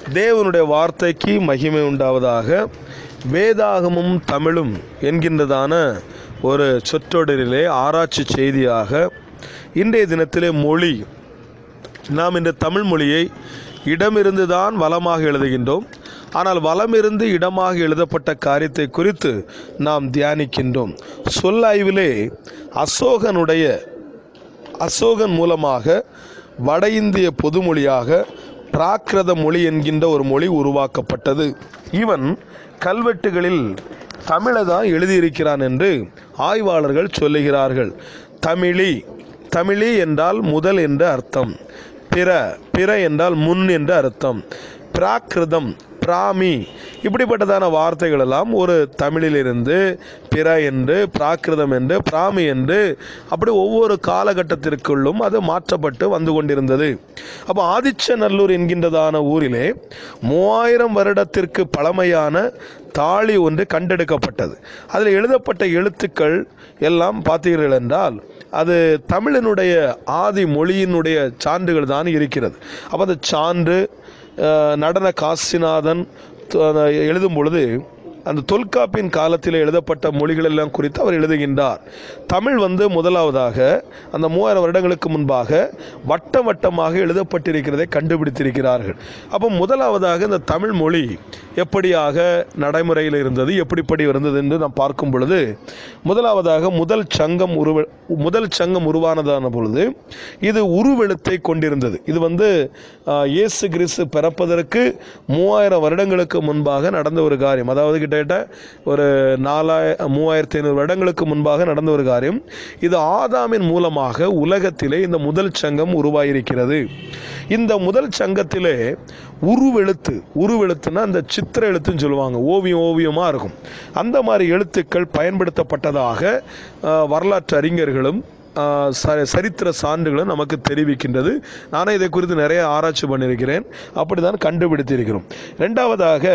தேவனுடைய வார்த்தைக்கு மகிமை உண்டாவதாக வேதாகமும் தமிழும் என்கின்றதான ஒரு சொற்றொடரிலே ஆராய்ச்சி செய்தியாக இன்றைய தினத்திலே மொழி நாம் இந்த தமிழ் மொழியை இடமிருந்து தான் வளமாக எழுதுகின்றோம் ஆனால் வலமிருந்து இடமாக எழுதப்பட்ட காரியத்தை குறித்து நாம் தியானிக்கின்றோம் சொல்லாய்விலே அசோகனுடைய அசோகன் மூலமாக வட இந்திய பொதுமொழியாக பிராகிருத மொழி என்கின்ற ஒரு மொழி உருவாக்கப்பட்டது இவன் கல்வெட்டுகளில் தமிழை தான் எழுதியிருக்கிறான் என்று ஆய்வாளர்கள் சொல்லுகிறார்கள் தமிழி தமிழி என்றால் முதல் என்ற அர்த்தம் பிற பிற என்றால் முன் என்ற அர்த்தம் பிராகிருதம் பிராமி இப்படிப்பட்டதான வார்த்தைகள் எல்லாம் ஒரு தமிழிலிருந்து பிற என்று பிராகிருதம் என்று பிராமி என்று அப்படி ஒவ்வொரு காலகட்டத்திற்குள்ளும் அது மாற்றப்பட்டு வந்து கொண்டிருந்தது அப்போ ஆதிச்சநல்லூர் என்கின்றதான ஊரிலே மூவாயிரம் வருடத்திற்கு பழமையான தாளி ஒன்று கண்டெடுக்கப்பட்டது அதில் எழுதப்பட்ட எழுத்துக்கள் எல்லாம் பார்த்தீர்கள் என்றால் அது தமிழினுடைய ஆதி மொழியினுடைய சான்றுகள் தான் இருக்கிறது அப்போ அந்த சான்று அஹ், நடன காசிநாதன் து- அந்த எழுதும் பொழுது அந்த தொல்காப்பின் காலத்தில் எழுதப்பட்ட மொழிகள் எல்லாம் குறித்து அவர் எழுதுகின்றார் தமிழ் வந்து முதலாவதாக அந்த மூவாயிரம் வருடங்களுக்கு முன்பாக வட்ட வட்டமாக எழுதப்பட்டிருக்கிறதை கண்டுபிடித்திருக்கிறார்கள் அப்போ முதலாவதாக இந்த தமிழ் மொழி எப்படியாக நடைமுறையில் இருந்தது எப்படிப்படி இருந்தது என்று நாம் பார்க்கும் பொழுது முதலாவதாக முதல் சங்கம் உருவ முதல் சங்கம் உருவானதான பொழுது இது உருவெழுத்தை கொண்டிருந்தது இது வந்து ஆஹ், இயேசு கிறிஸ்து பிறப்பதற்கு மூவாயிரம் வருடங்களுக்கு முன்பாக நடந்த ஒரு காரியம் அதாவது கிட்டத்தட்ட ஒரு நாலாய மூவாயிரத்தி ஐநூறு வருடங்களுக்கு முன்பாக நடந்த ஒரு காரியம் இது ஆதாமின் மூலமாக உலகத்திலே இந்த முதல் சங்கம் உருவாயிருக்கிறது இந்த முதல் சங்கத்திலே உருவெழுத்து உருவெழுத்துனா அந்த சித்திர எழுத்துன்னு சொல்லுவாங்க ஓவியம் ஓவியமாக இருக்கும் அந்த மாதிரி எழுத்துக்கள் பயன்படுத்தப்பட்டதாக ஆஹ், வரலாற்று அறிஞர்களும் ஆஹ், ச- சரித்திர சான்றுகளும் நமக்கு தெரிவிக்கின்றது நானே இதை குறித்து நிறைய ஆராய்ச்சி பண்ணியிருக்கிறேன் அப்படி தான் கண்டுபிடித்திருக்கிறோம் ரெண்டாவதாக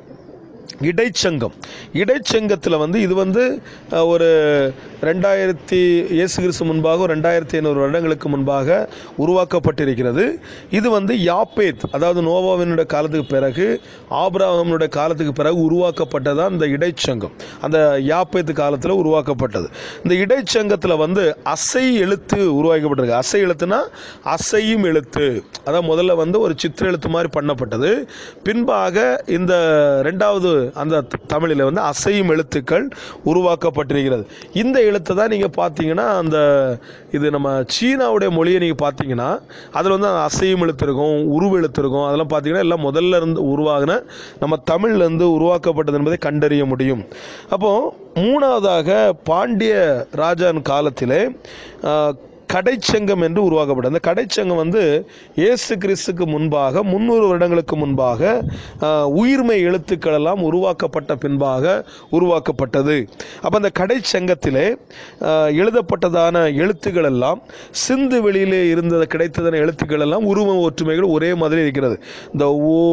இடைச்சங்கம் இடைச்சங்கத்தில் வந்து இது வந்து அஹ், ஒரு ரெண்டாயிரத்தி இயேசு கிறிஸ்து முன்பாக ஒரு ரெண்டாயிரத்தி ஐநூறு வருடங்களுக்கு முன்பாக உருவாக்கப்பட்டிருக்கிறது இது வந்து யாப்பேத் அதாவது நோவாவினுடைய காலத்துக்கு பிறகு ஆபிரகாமினுடைய காலத்துக்கு பிறகு உருவாக்கப்பட்டதான் இந்த இடைச்சங்கம் அந்த யாப்பேத் காலத்தில் உருவாக்கப்பட்டது இந்த இடைச்சங்கத்தில் வந்து அசை எழுத்து உருவாக்கப்பட்டிருக்கு அசை எழுத்துனா அசையும் எழுத்து அதான் முதல்ல வந்து ஒரு சித்திர எழுத்து மாதிரி பண்ணப்பட்டது பின்பாக இந்த ரெண்டாவது அந்த த- தமிழில் வந்து அசையும் எழுத்துக்கள் உருவாக்கப்பட்டிருக்கிறது இந்த எழுத்தை தான் நீங்கள் பார்த்தீங்கன்னா அந்த இது நம்ம சீனாவுடைய மொழியை நீங்கள் பார்த்தீங்கன்னா அதில் வந்து அந்த அசையும் எழுத்து இருக்கும் உருவ எழுத்து இருக்கும் அதெல்லாம் பார்த்தீங்கன்னா எல்லாம் முதல்ல இருந்து உருவாகின நம்ம தமிழ்ல இருந்து உருவாக்கப்பட்டது என்பதை கண்டறிய முடியும் அப்போது மூணாவதாக பாண்டிய ராஜான் காலத்திலே ஆஹ், கடைச்சங்கம் என்று உருவாக்கப்பட்டது அந்த கடைச்சங்கம் வந்து இயேசு கிறிஸ்துக்கு முன்பாக முந்நூறு வருடங்களுக்கு முன்பாக ஆஹ், உயிர்மை எழுத்துக்கள் எல்லாம் உருவாக்கப்பட்ட பின்பாக உருவாக்கப்பட்டது அப்போ அந்த கடைச்சங்கத்திலே ஆஹ், எழுதப்பட்டதான எழுத்துக்கள் எல்லாம் சிந்து வெளியிலே இருந்த கிடைத்ததான எழுத்துக்கள் எல்லாம் உருவ ஒற்றுமைகள் ஒரே மாதிரி இருக்கிறது இந்த ஓ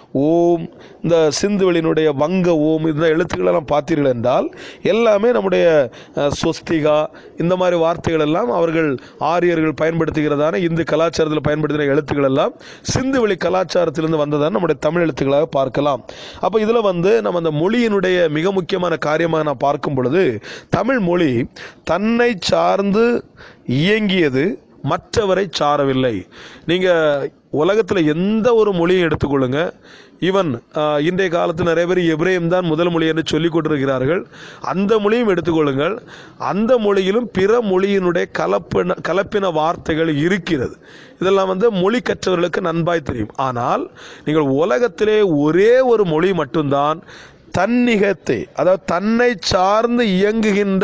ஓம் இந்த சிந்து வெளியினுடைய வங்க ஓம் இந்த எழுத்துக்கள் எல்லாம் பார்த்தீர்கள் என்றால் எல்லாமே நம்முடைய அஹ், சொஸ்திகா இந்த மாதிரி வார்த்தைகள் எல்லாம் அவர்கள் ஆரியர்கள் பயன்படுத்துகிறதான இந்து கலாச்சாரத்தில் பயன்படுத்தின எழுத்துக்கள் எல்லாம் சிந்து வெளி கலாச்சாரத்திலிருந்து வந்ததான நம்முடைய தமிழ் எழுத்துக்களாக பார்க்கலாம் அப்போ இதில் வந்து நம்ம அந்த மொழியினுடைய மிக முக்கியமான காரியமாக நான் பார்க்கும் பொழுது தமிழ் மொழி தன்னை சார்ந்து இயங்கியது மற்றவரை சாரவில்லை நீங்கள் உலகத்தில் எந்த ஒரு மொழியை எடுத்துக்கொள்ளுங்க ஈவன் இன்றைய காலத்தில் நிறைய பேர் எபிரேயம் தான் முதல் மொழி என்று சொல்லிக் கொண்டிருக்கிறார்கள் அந்த மொழியும் எடுத்துக்கொள்ளுங்கள் அந்த மொழியிலும் பிற மொழியினுடைய கலப்பின கலப்பின வார்த்தைகள் இருக்கிறது இதெல்லாம் வந்து மொழி கற்றவர்களுக்கு நன்பாய் தெரியும் ஆனால் நீங்கள் உலகத்திலே ஒரே ஒரு மொழி மட்டும்தான் தன்னிகத்தை அதாவது தன்னை சார்ந்து இயங்குகின்ற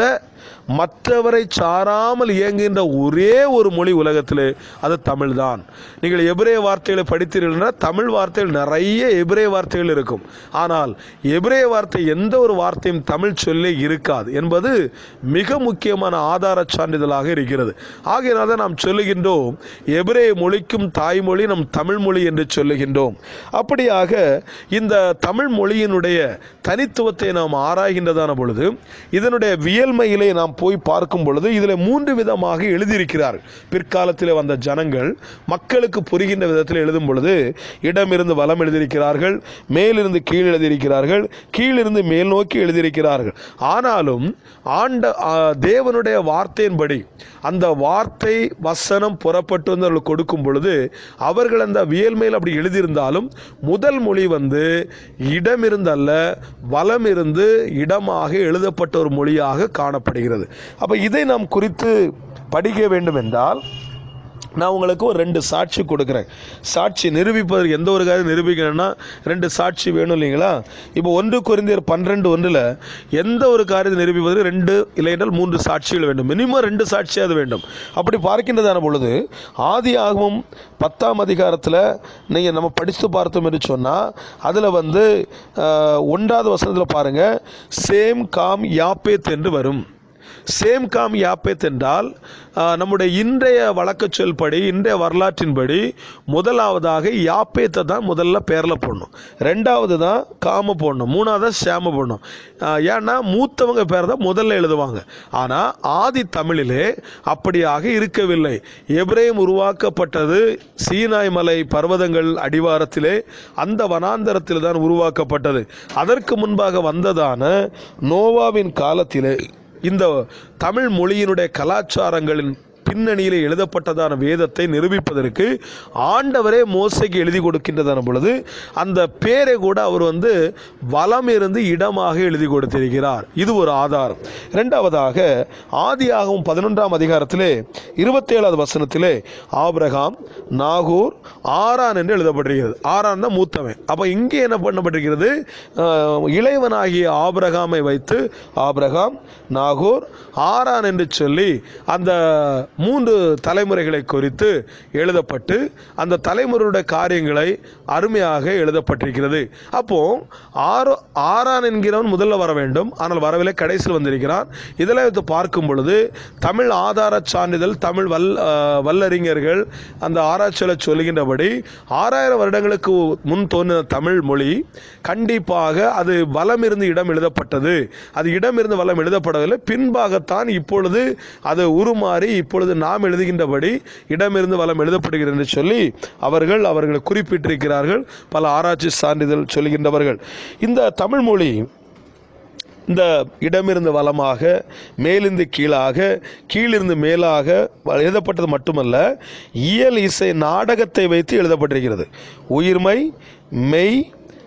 மற்றவரை சாராமல் இயங்குகின்ற ஒரே ஒரு மொழி உலகத்திலே அது தமிழ்தான் நீங்கள் எபிரேய வார்த்தைகளை படித்தீர்கள் என்றால் தமிழ் வார்த்தைகள் நிறைய எபிரேய வார்த்தைகள் இருக்கும் ஆனால் எபிரேய வார்த்தை எந்த ஒரு வார்த்தையும் தமிழ் சொல்லே இருக்காது என்பது மிக முக்கியமான ஆதார சான்றிதழாக இருக்கிறது ஆகையினால் தான் நாம் சொல்லுகின்றோம் எபிரேய மொழிக்கும் தாய்மொழி நம் தமிழ் மொழி என்று சொல்லுகின்றோம் அப்படியாக இந்த தமிழ் மொழியினுடைய தனித்துவத்தை நாம் ஆராய்கின்றதான பொழுது இதனுடைய வியல்மையிலே வேதத்திலே நாம் போய் பார்க்கும் பொழுது இதில் மூன்று விதமாக எழுதியிருக்கிறார் பிற்காலத்தில் வந்த ஜனங்கள் மக்களுக்கு புரிகின்ற விதத்தில் எழுதும் பொழுது இடமிருந்து வலம் எழுதியிருக்கிறார்கள் மேலிருந்து கீழ் எழுதியிருக்கிறார்கள் கீழிருந்து மேல் நோக்கி எழுதியிருக்கிறார்கள் ஆனாலும் ஆண்ட ஆ, தேவனுடைய வார்த்தையின்படி அந்த வார்த்தை வசனம் புறப்பட்டு வந்து அவர்களுக்கு கொடுக்கும் பொழுது அவர்கள் அந்த வியல்மையில் அப்படி எழுதியிருந்தாலும் முதல் மொழி வந்து இடமிருந்தல்ல வலம் இருந்து இடமாக எழுதப்பட்ட ஒரு மொழியாக காணப்படுகிறது அப்போ இதை நாம் குறித்து படிக்க வேண்டும் என்றால் நான் உங்களுக்கு ஒரு ரெண்டு சாட்சி கொடுக்குறேன் சாட்சி நிரூபிப்பதற்கு எந்த ஒரு காரியம் நிரூபிக்கணும்னா ரெண்டு சாட்சி வேணும் இல்லைங்களா இப்போ ஒன்று குறைந்தர் பன்னிரெண்டு ஒன்றில் எந்த ஒரு காரியத்தை நிரூபிப்பதற்கு ரெண்டு இல்லை என்றால் மூன்று சாட்சிகள் வேண்டும் மினிமம் ரெண்டு சாட்சியாவது வேண்டும் அப்படி பார்க்கின்றதான பொழுது ஆதி ஆகமும் பத்தாம் அதிகாரத்தில் நீங்கள் நம்ம படித்து பார்த்தோம் என்று சொன்னால் அதில் வந்து ஆஹ், ஒன்றாவது வசனத்தில் பாருங்கள் சேம் காம் யாப்பேத் என்று வரும் சேம் காம் யாப்பேத் என்றால் ஆ, நம்முடைய இன்றைய வழக்கச் சொல்படி இன்றைய வரலாற்றின்படி முதலாவதாக யாப்பேத்தை தான் முதல்ல பேரில் போடணும் ரெண்டாவது தான் காம போடணும் மூணாவது சேம போடணும் ஆ, ஏன்னா மூத்தவங்க பேர் தான் முதல்ல எழுதுவாங்க ஆனால் ஆதி தமிழிலே அப்படியாக இருக்கவில்லை எப்ரேம் உருவாக்கப்பட்டது சீனாய் மலை பர்வதங்கள் அடிவாரத்திலே அந்த வனாந்தரத்தில் தான் உருவாக்கப்பட்டது அதற்கு முன்பாக வந்ததான நோவாவின் காலத்திலே இந்த தமிழ் மொழியினுடைய கலாச்சாரங்களின் பின்னணியில் எழுதப்பட்டதான வேதத்தை நிரூபிப்பதற்கு ஆண்டவரே மோசைக்கு எழுதி கொடுக்கின்றதான பொழுது அந்த பேரை கூட அவர் வந்து வலம் இருந்து இடமாக எழுதி கொடுத்திருக்கிறார் இது ஒரு ஆதாரம் இரண்டாவதாக ஆதியாகவும் பதினொன்றாம் அதிகாரத்திலே இருபத்தேழாவது வசனத்திலே ஆபிரகாம் நாகூர் ஆரான் என்று எழுதப்பட்டிருக்கிறது ஆரான் தான் மூத்தவன் அப்போ இங்கே என்ன பண்ணப்பட்டிருக்கிறது அஹ், இளையவனாகிய ஆபிரகாமை வைத்து ஆபிரகாம் நாகூர் ஆரான் என்று சொல்லி அந்த மூன்று தலைமுறைகளை குறித்து எழுதப்பட்டு அந்த தலைமுறையுடைய காரியங்களை அருமையாக எழுதப்பட்டிருக்கிறது அப்போ ஆரோ ஆரான் என்கிறவன் முதல்ல வர வேண்டும் ஆனால் வரவில்லை கடைசியில் வந்திருக்கிறான் இதெல்லாம் வைத்து பார்க்கும் பொழுது தமிழ் ஆதார சான்றிதழ் தமிழ் வல் அஹ், வல்லறிஞர்கள் அந்த ஆராய்ச்சியில் சொல்லுகின்றபடி ஆறாயிரம் வருடங்களுக்கு முன் தோன்றின தமிழ் மொழி கண்டிப்பாக அது வலம் இருந்து இடம் எழுதப்பட்டது அது இடம் இருந்து வலம் எழுதப்படவில்லை பின்பாகத்தான் இப்பொழுது அது உருமாறி இப்பொழுது நாம் எழுதுகின்றபடி இடமிருந்து வலம் எழுதப்படுகிறது என்று சொல்லி அவர்கள் அவர்களை குறிப்பிட்டிருக்கிறார்கள் பல ஆராய்ச்சி சான்றிதழ் சொல்கின்றவர்கள் இந்த தமிழ் மொழி இந்த இடமிருந்து வலமாக மேலிருந்து கீழாக கீழிருந்து மேலாக எழுதப்பட்டது மட்டுமல்ல இயல் இசை நாடகத்தை வைத்து எழுதப்பட்டிருக்கிறது உயிர்மை மெய்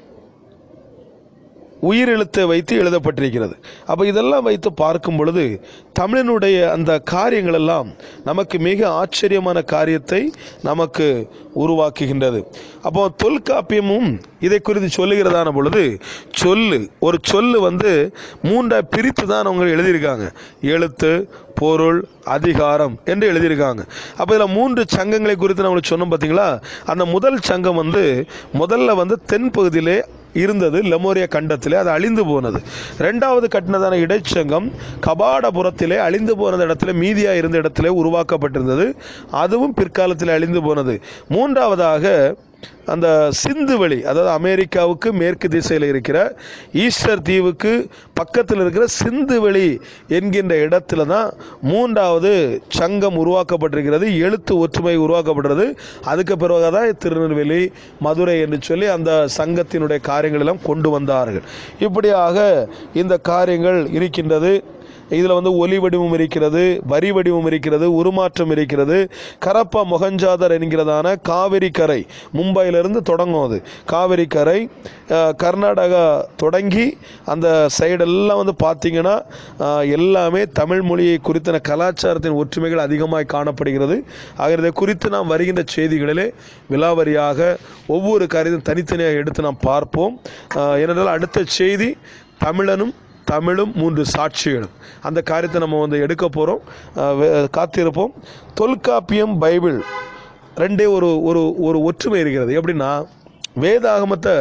உயிரெழுத்தை வைத்து எழுதப்பட்டிருக்கிறது அப்போ இதெல்லாம் வைத்து பார்க்கும் பொழுது தமிழனுடைய அந்த காரியங்கள் எல்லாம் நமக்கு மிக ஆச்சரியமான காரியத்தை நமக்கு உருவாக்குகின்றது அப்போ தொல்காப்பியமும் இதை குறித்து சொல்லுகிறதான பொழுது சொல்லு ஒரு சொல்லு வந்து மூன்றாக பிரித்து தான் அவங்க எழுதியிருக்காங்க எழுத்து பொருள் அதிகாரம் என்று எழுதியிருக்காங்க அப்போ இதில் மூன்று சங்கங்களை குறித்து நம்மளுக்கு சொன்னோம் பார்த்தீங்களா அந்த முதல் சங்கம் வந்து முதல்ல வந்து தென்பகுதியிலே இருந்தது லெமோரியா கண்டத்திலே அது அழிந்து போனது ரெண்டாவது கட்டினதான இடைச்சங்கம் கபாடபுரத்திலே அழிந்து போனது இடத்துல மீதியா இருந்த இடத்திலே உருவாக்கப்பட்டிருந்தது அதுவும் பிற்காலத்தில் அழிந்து போனது மூன்றாவதாக அந்த சிந்துவெளி அதாவது அமெரிக்காவுக்கு மேற்கு திசையில் இருக்கிற ஈஸ்டர் தீவுக்கு பக்கத்தில் இருக்கிற சிந்துவெளி என்கின்ற இடத்துல தான் மூன்றாவது சங்கம் உருவாக்கப்பட்டிருக்கிறது எழுத்து ஒற்றுமை உருவாக்கப்படுறது அதுக்கு பிறகு தான் திருநெல்வேலி மதுரை என்று சொல்லி அந்த சங்கத்தினுடைய காரியங்கள் எல்லாம் கொண்டு வந்தார்கள் இப்படியாக இந்த காரியங்கள் இருக்கின்றது இதில் வந்து ஒலி வடிவம் இருக்கிறது வரி வடிவம் இருக்கிறது உருமாற்றம் இருக்கிறது கரப்பா மொகஞ்சாதர் என்கிறதான காவிரி கரை மும்பையிலிருந்து தொடங்கும் அது காவிரி கரை அஹ், கர்நாடகா தொடங்கி அந்த சைடெல்லாம் வந்து பார்த்தீங்கன்னா அஹ், எல்லாமே தமிழ் மொழியை குறித்தன கலாச்சாரத்தின் ஒற்றுமைகள் அதிகமாக காணப்படுகிறது ஆக இதை குறித்து நாம் வருகின்ற செய்திகளிலே விலாவரியாக ஒவ்வொரு காரியத்தையும் தனித்தனியாக எடுத்து நாம் பார்ப்போம் அஹ், ஏனென்றால் அடுத்த செய்தி தமிழனும் தமிழும் மூன்று சாட்சிகளும் அந்த காரியத்தை நம்ம வந்து எடுக்க போகிறோம் காத்திருப்போம் தொல்காப்பியம் பைபிள் ரெண்டே ஒரு ஒரு ஒரு ஒற்றுமை இருக்கிறது எப்படின்னா வேதாகமத்தை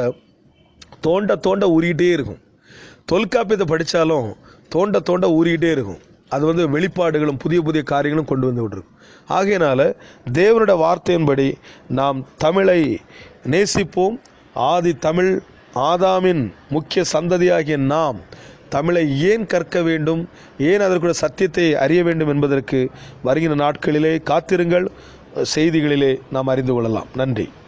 தோண்ட தோண்ட ஊறிக்கிட்டே இருக்கும் தொல்காப்பியத்தை படித்தாலும் தோண்ட தோண்ட ஊறிக்கிட்டே இருக்கும் அது வந்து வெளிப்பாடுகளும் புதிய புதிய காரியங்களும் கொண்டு வந்து விட்டுருக்கும் ஆகையினால தேவனுடைய வார்த்தையின்படி நாம் தமிழை நேசிப்போம் ஆதி தமிழ் ஆதாமின் முக்கிய சந்ததியாகிய நாம் தமிழை ஏன் கற்க வேண்டும் ஏன் அதற்குள்ள சத்தியத்தை அறிய வேண்டும் என்பதற்கு வருகிற நாட்களிலே காத்திருங்கள் செய்திகளிலே நாம் அறிந்து கொள்ளலாம் நன்றி